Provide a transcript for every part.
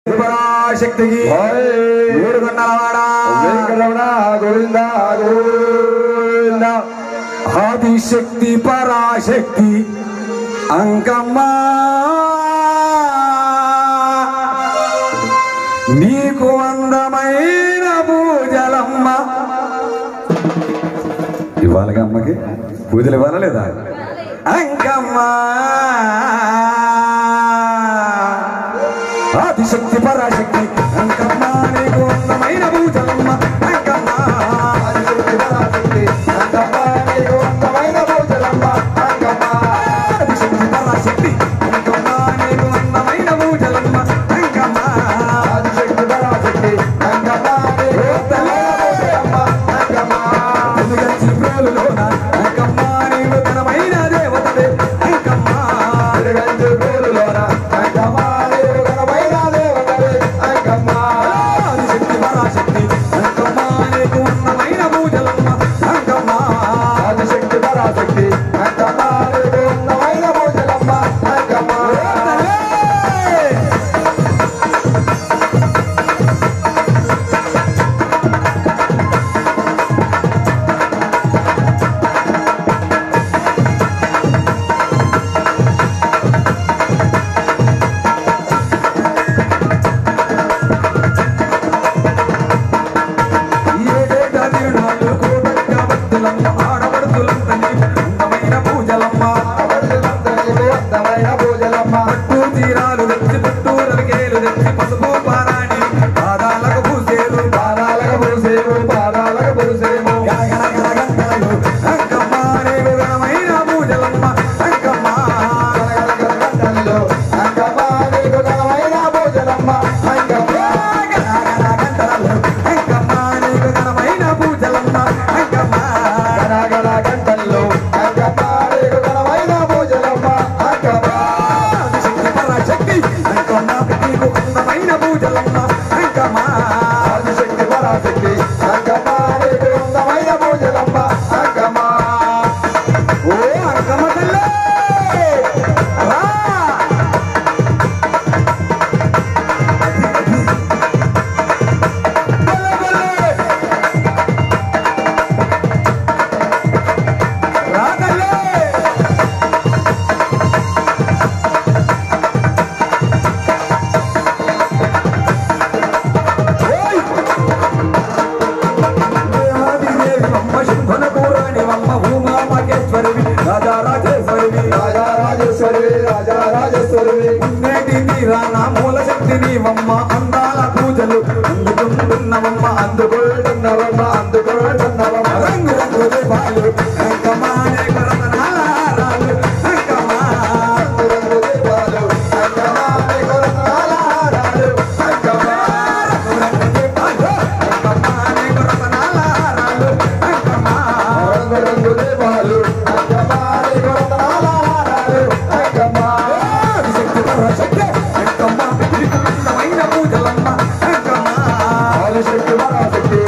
శక్తికి ఏడుగొండలవాడ వెంకటరమణ గోవింద గోవింద ఆదిశక్తి పరాశక్తి అంకమ్మ నీకు అందమైన పూజలమ్మ ఇవ్వాలిగా అమ్మకి పూజలు ఇవ్వాలా లేదా అంకమ్మ ఆదిశక్తి పరాశక్తి అంకమ్మ నీకు అందమైన పూజలమ్మ అంకమ్మ ఆదిశక్తి పరాశక్తి అంకమ్మ నీకు అందమైన పూజలమ్మ అంకమ్మ ఆదిశక్తి పరాశక్తి అంకమ్మ నీకు అందమైన పూజలమ్మ అంకమ్మ ఆదిశక్తి పరాశక్తి అంకమ్మ నీకు అందమైన పూజలమ్మ అంకమ్మ వెలుగచ్చి ప్రేలులోన అంకమ్మ నీవు ఘనమైన దేవతవే అంకమ్మ వెలుగంచు పేరులోన అంకమ్మ నీకు ఘనమైన దేవతవే అంకమ్మ ఆదిశక్తి పరాశక్తి అంకమ్మ నీకు అందమైన పూజలమ్మ అంకమ్మ ఆదిశక్తి పరాశక్తి అంకమ్మ నీకు అందమైన పూజలమ్మ అంకమ్మ ఏడేటా తిరునాళ్ళు కోటక్క భక్తులమ్మ ఆడపడుతులంత నీకు అందమైన పూజలమ్మ అందమైన పూజలమ్మ పట్టు తీరాలు తెచ్చి పట్టు రవికేలు తెచ్చి పసుపు పారాణి పాదాలకు పూసేరు పాదాలకు పురుసేము పాదాలకు పురుసేము గరగర గరగంటలు అంకమ్మ నీకు ఘనమైన పూజలమ్మ అంకమ్మ గంటల్లో అంకమ్మ నీకు ఘనమైన పూజలమ్మ అంకమ్మ గరగర గంటలు అంకమ్మ నీకు ఘనమైన పూజలమ్మ అంకమ్మ గణగణ గంటల్లో అంకమ్మ నీకు ఘనమైన పూజలమ్మ అంకమ్మ ఆదిశక్తి పరాశక్తి అంకమ్మ నీకు అందమైన పూజలమ్మ అంకమ్మ ఆదిశక్తి పరాశక్తి అంకమ్మ నీకు అందమైన పూజలమ్మ అంకమ్మ ఓ అంకమ్మ తల్లి రా బలే బలే రా తల్లి ఓయ్ దేవాదిదేవమ్మ శుంభనపూరాణివమ్మ భూమా మహేశ్వరివి రాజారాజేశ్వరివి రాజా రాజేశ్వరి రాజా రాజేశ్వరి నేటి తీరాన మూల శక్తిని వమ్మ అందాల పూజలు అందుకుంటున్నవమ్మ అందుకో అందుకుంటున్నవమ్మ అందుకుంటున్నవమ్మ రంగు రంగు దీపాలు అంకమానే కొరతనాల హారాలు అంకమా రంగు దీపాలు అంకమ్మ నీకు రత్నాల హారాలు అంకమ్మ రంగు రంగు దీపాలు అంకమానే కొరతనాల హారాలు అంకమా రంగు రంగు దీపాలు అంకమ్మ నీకు రత్నాల హారాలు అంకమ్మ ఆదిశక్తి పరాశక్తి అంకమ్మ నీకు అందమైన పూజలమ్మ అంకమా ఆదిశక్తి పరాశక్తి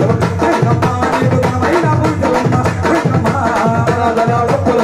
అంకమ్మ నీకు ఘనమైన పూజలమ్మ అంకమ్మ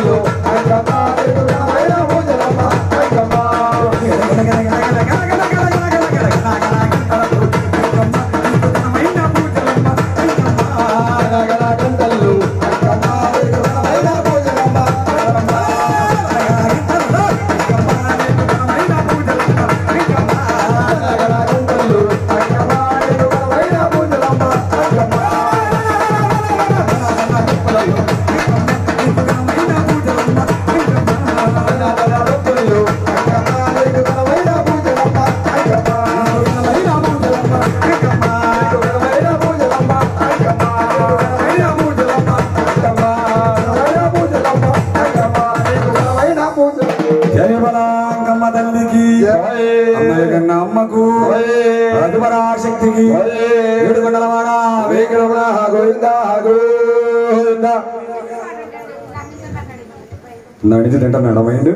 జయ బలాంకమ్మ తల్లికి అమ్మల కన్నా అమ్మకు అధిపరాశక్తికి ఏడు గంటలవాడ నడిచి తింటున్నాడు మైండ్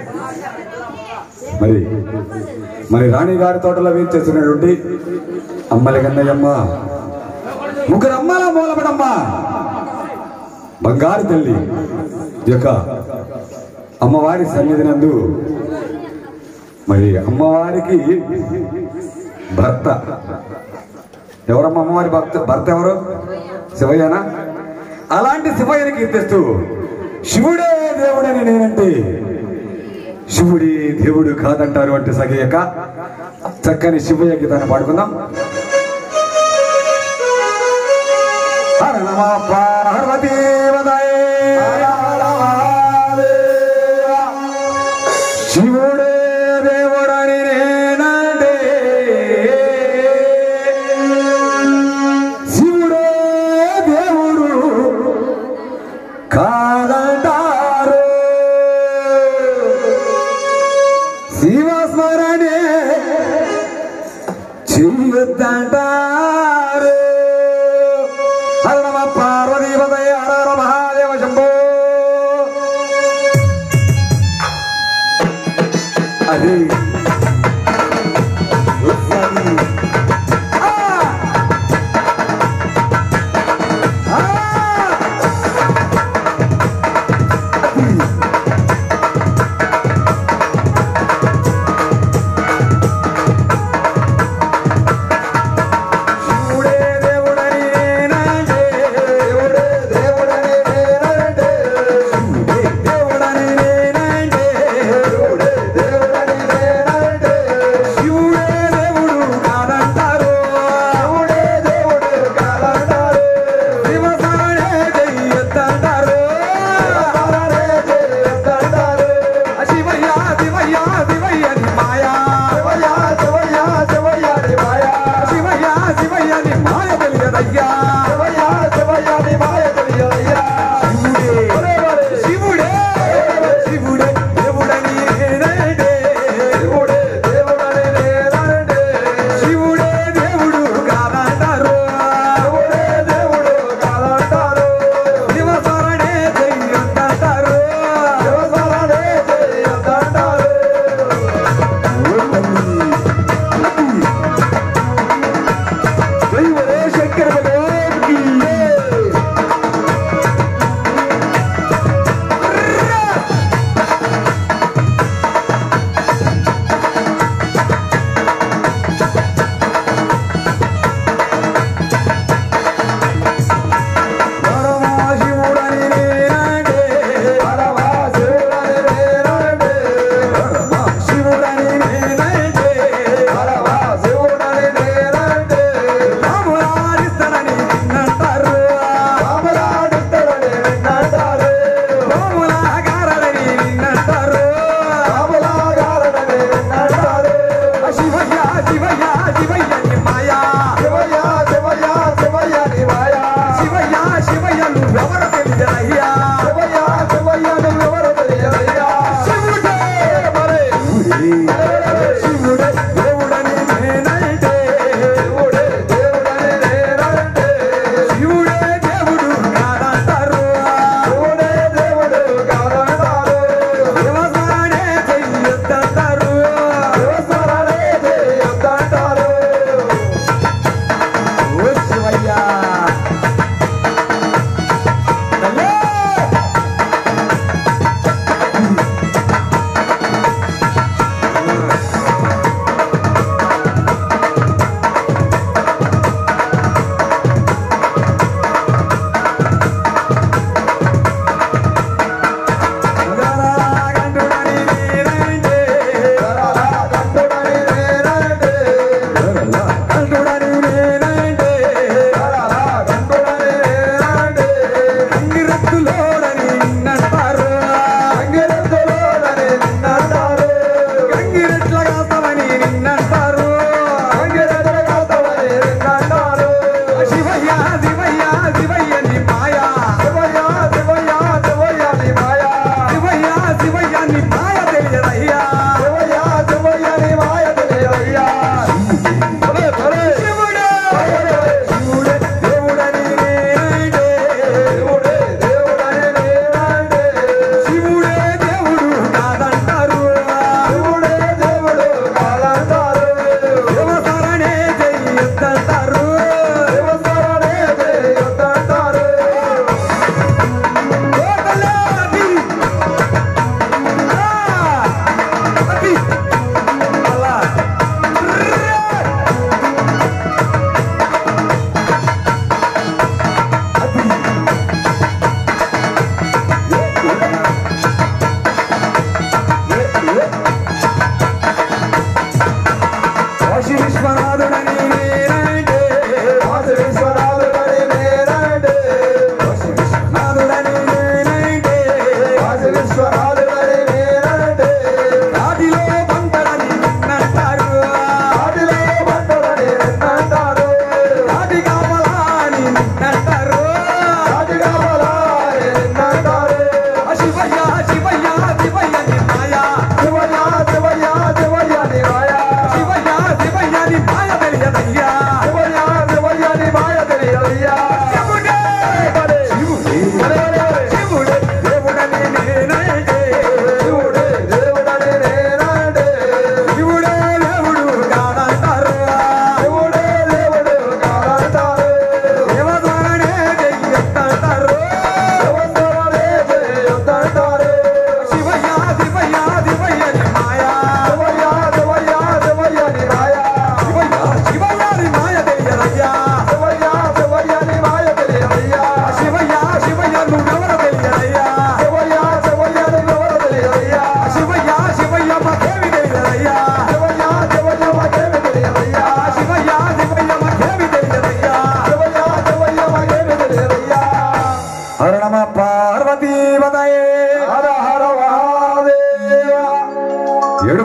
మరి మరి రాణి గారి తోటలో వేచేస్తున్నటువంటి అమ్మల కన్నయ్యమ్మ ముగ్గురు అమ్మల మూలపడమ్మ బంగారు తల్లి యొక్క అమ్మవారి సన్నిధి నందు మరి అమ్మవారికి భర్త ఎవరమ్మ అమ్మవారి భర్త భర్త ఎవరు శివయ్యనా అలాంటి శివయ్యని కీర్తిస్తూ శివుడే దేవుడని నేనంటే శివుడి దేవుడు కాదంటారు అంటే సగయ్యక చక్కని శివయ్య గీతాన్ని పాడుకుందాం హర నమ పార్వతీవదయే శివుడే దేవుడని నేనంటే శివుడే దేవుడు కాదంటారు శివస్మరణే చెయ్యొద్దంటారు హర నమ పార్వతీపదయ హర హర మహాదేవ శంభో అదే ఆ! ఆ! శివుడే దేవుడని నేనంటే శివుడే దేవుడని నేనంటే శివుడే దేవుడని నేనంటే శివుడే దేవుడని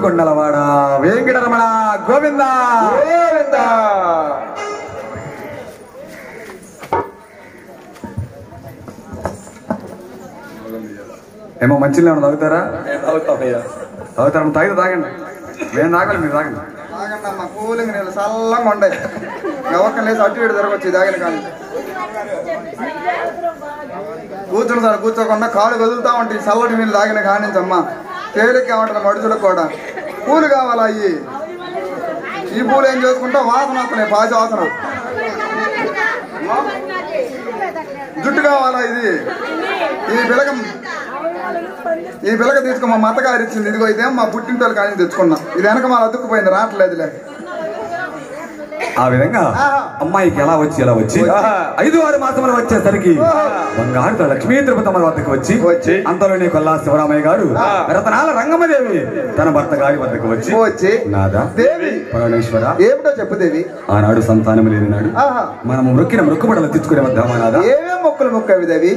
కొండలవాడ వెంకటరమణ గోవింద గోవిందా ఏమో మంచిగా ఏమన్నా తాగుతారా అవుతామయ్యా తాగుతారా తాగితే తాగండి మేము తాగాలి మీరు తాగండి తాగండమ్మా కూలింగ్ నీళ్ళు చల్లంగా ఉండే గవక్కం లేసి అటు ఇటు తిరగచ్చు దాగిన కానీ కూర్చుని సార్ కూర్చోకుండా కాలు కదులుతా ఉంటాయి చల్లటి నీళ్ళు తాగిన కానించమ్మా తేలిక ఉంటుంది మడుచులకు కూడా పూలు కావాలా అయ్యి ఈ పూలు ఏం చేసుకుంటా వాసన వస్తున్నాయి పాచి వాసన జుట్టు కావాలా ఇది ఈ పిలకం ఈ పిలక తీసుకో మా మతగారు ఇచ్చింది ఇదిగో ఇదేం మా పుట్టింటోళ్ళు కానీ తెచ్చుకున్నా ఇది వెనక మా అతుక్కుపోయింది రావట్లేదులే ఆ విధంగా ఆహా. అమ్మాయికి ఎలా వచ్చి ఎలా వచ్చి ఆహా. ఐదు ఆరు మాసములు వచ్చేసరికి ఆహా. బంగారుతో లక్ష్మీ తిరుపతమ్మ వద్దకు వచ్చి వచ్చి. అంతలోనే కొల్లా శివరామయ్య గారు ఆ. రతనాల రంగమదేవి తన భర్త గారి వద్దకు వచ్చి వచ్చి నాదా దేవి పరమేశ్వర ఏమిటో చెప్పు దేవి ఆనాడు సంతానం లేని నాడు ఆహా మనము మొక్కిన మొక్కుబడలు తెచ్చుకునే వద్దామా నాదా ఏమేం మొక్కలు మొక్కవి దేవి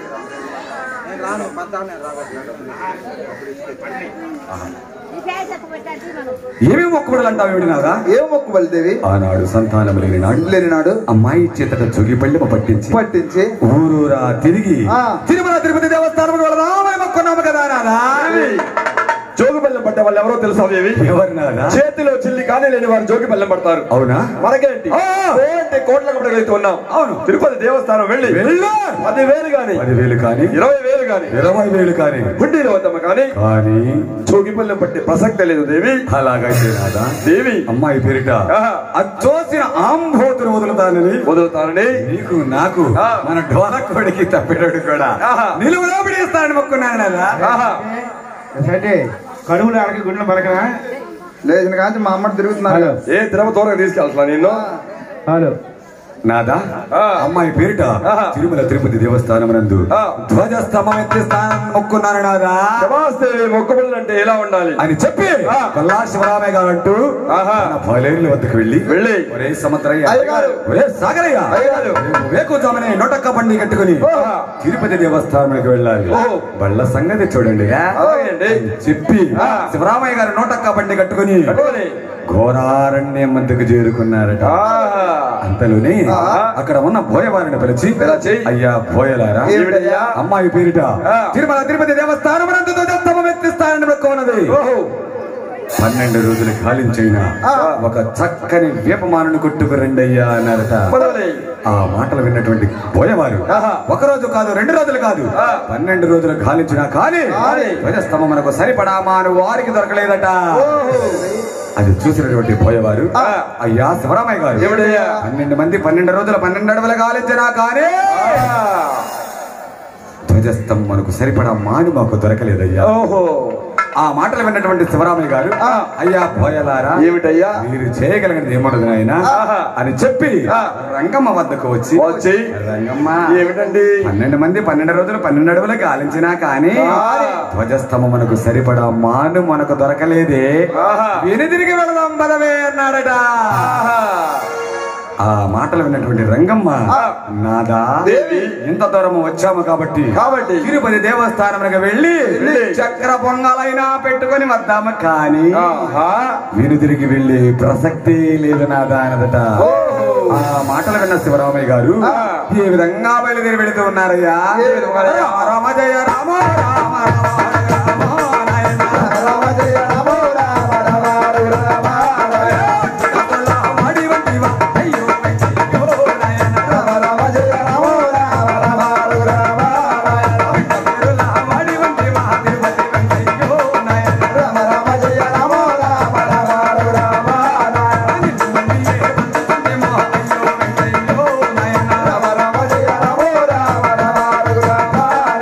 ఏమేమి మొక్కుబడలు అంటావు ఏమిటి నాదా ఏం మొక్కుబలి దేవి ఆనాడు సంతానం లేని నాడు లేని నాడు అమ్మాయి చేతట జోగి పళ్ళెమ పట్టించి పట్టించి ఊరూరా తిరిగి ఆ. తిరుమల తిరుపతి దేవస్థానం వెళదామని మొక్కున్నాము కదా నాదా జోగి బెల్లం పట్టే వాళ్ళు ఎవరో తెలుసా దేవి ఎవరు నాదా చేతిలో చిల్లి కానీ లేని వారు జోగి బెల్లం పడతారు అవునా మనకేంటి ఆ! కోటి కోట్ల కప్పటి ఉన్నాం అవును. తిరుపతి దేవస్థానం వెళ్ళి వెళ్ళు పదివేలు గాని పదివేలు కాని ఇరవై వేలు గాని ఇరవై వేలు కాని హుండీలో వద్దాము కానీ కానీ జోగి బెల్లం పట్టే ప్రసక్తే లేదు దేవి అలాగైతే నాదా దేవి అమ్మాయి పేరిట ఆహా. అచ్చోసిన ఆంబోతులు వదులుతానని వదులుతానని నీకు నాకు ఆ. మన డోలకోడికి తప్పినోడు కూడా ఆహా. నిలువులో పిడిస్తానని మొక్కున్నాను నాదా ఆహా అంటే కడుపులో అడగ గుండెలు పలకనా లేచిన కాంచి మా అమ్మ తిరుగుతున్నారు ఏ తిరుమ త్వరగా తీసుకెళ్తున్నా నిన్ను హలో నాదా ఆ. అమ్మాయి పేరిట ఆహా. తిరుమల తిరుపతి దేవస్థానం నందు ఆ. ధ్వజస్తంభం ఎత్తి స్థానం మొక్కున్నాను నాదా నమస్తే మొక్కుబడులు అంటే ఎలా ఉండాలి అని చెప్పి ఆ. కొల్లా శివరామయ్య గారు అంటూ ఆహా. తన బయలేరుల వద్దకు వెళ్ళి వెళ్ళి ఒరే సముద్రయ్య అయ్యగారు. ఒరే సాగరయ్య అయ్యగారు. వేకుజామని నొటక్క బండి కట్టుకుని ఆహా. తిరుపతి దేవస్థానానికి వెళ్ళాలి ఓహో. బళ్ళ సంగతి చూడండి అలాగేండి. చెప్పి ఆ. శివరామయ్య గారు నోటక్క బండి కట్టుకుని కట్టుకొని. ఘోరారణ్యం మధ్యకు చేరుకున్నారట ఆహా. అంతలోనే ఆహా. అక్కడ ఉన్న బోయవారిని పిలిచి పిలిచి, అయ్యా బోయలారా ఏమిటయ్యా? అమ్మాయి పేరిట ఆ. తిరుమల తిరుపతి దేవస్థానం నందు ధ్వజస్తంభం ఎత్తిస్తానని మొక్కున్నది ఓహో పన్నెండు రోజులు కాలించైనా ఆ. ఒక చక్కని వేపమానను కొట్టుకు రెండయ్యా అన్నారట మొదలై ఆ మాటలు విన్నటువంటి బోయవారు ఆహా. ఒక రోజు కాదు రెండు రోజులు కాదు ఆ. పన్నెండు రోజులు కాలించినా కానీ కానీ. ధ్వజస్తంభం మనకు సరిపడా మాను వారికి దొరకలేదట ఓహో అది చూసినటువంటి బోయవారు ఆ. అయ్యా శివరామయ్య గారు ఏమిటయ్యా? పన్నెండు మంది పన్నెండు రోజులు పన్నెండు అడవులు కాలించినా కానీ ఆహా. ధ్వజస్తంభం మనకు సరిపడా మాను మాకు దొరకలేదయ్యా ఓహో ఆ మాటలు విన్నటువంటి శివరామయ్య గారు ఆ. అయ్యా బోయలారా ఏమిటయ్యా మీరు చేయగలిగినది ఏముండదు ఆయన ఆహా. అని చెప్పి ఆ. రంగమ్మ వద్దకు వచ్చి వచ్చి రంగమ్మ ఏమిటండి పన్నెండు మంది పన్నెండు రోజులు పన్నెండు అడుగులు కాలించినా కానీ కానీ. ధ్వజస్తంభం మనకు సరిపడా మాను మనకు దొరకలేదే ఆహా. విని తిరిగి వెళదాం పదవే అన్నాడట ఆహా. ఆ మాటలు విన్నటువంటి రంగమ్మ ఆ. నాదా దేవి. ఇంత దూరం వచ్చాము కాబట్టి కాబట్టి తిరుపతి దేవస్థానానికి వెళ్ళి వెళ్ళి. చక్ర పొంగలైనా పెట్టుకొని వద్దాము కానీ ఆహా. వీరు తిరిగి వెళ్ళే ప్రసక్తి లేదు నాదా అన్నదట ఓహో. ఆ మాటలు విన్న శివరామయ్య గారు ఆ. ఈ విధంగా బయలుదేరి వెళుతూ ఉన్నారయ్యా ఏ విధంగా? రామ రామ జయ రామ రామ రామ రామ నాయన. రామ జయ రామ రామ రామ రామ కథల మడి వంటివా, అయ్యో అయ్యో నాయన. రామ రామ జయ రామ రామ రామ రామ కథల మడి వంటివా, తిరుపతి వెంకయ్యో నాయన. రామ రామ జయ రామ రామ రామ రామ నిన్ను మళ్ళీయే వంచుతుందేమో, అయ్యో వెంకయ్యో నాయన. రామ రామ జయ రామ రామ రామ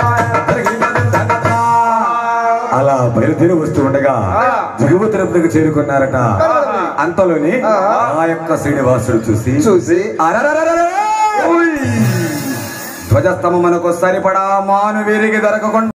అలా బయలుదేరి వస్తూ ఉండగా ఆ. దిగువ తిరుపతికి చేరుకున్నారట అంతలోని ఆ యొక్క శ్రీనివాసుడు చూసి చూసి అరరరరరే! ధ్వజస్తంభం మనకు సరిపడా మాను వీరికి దొరకకుండా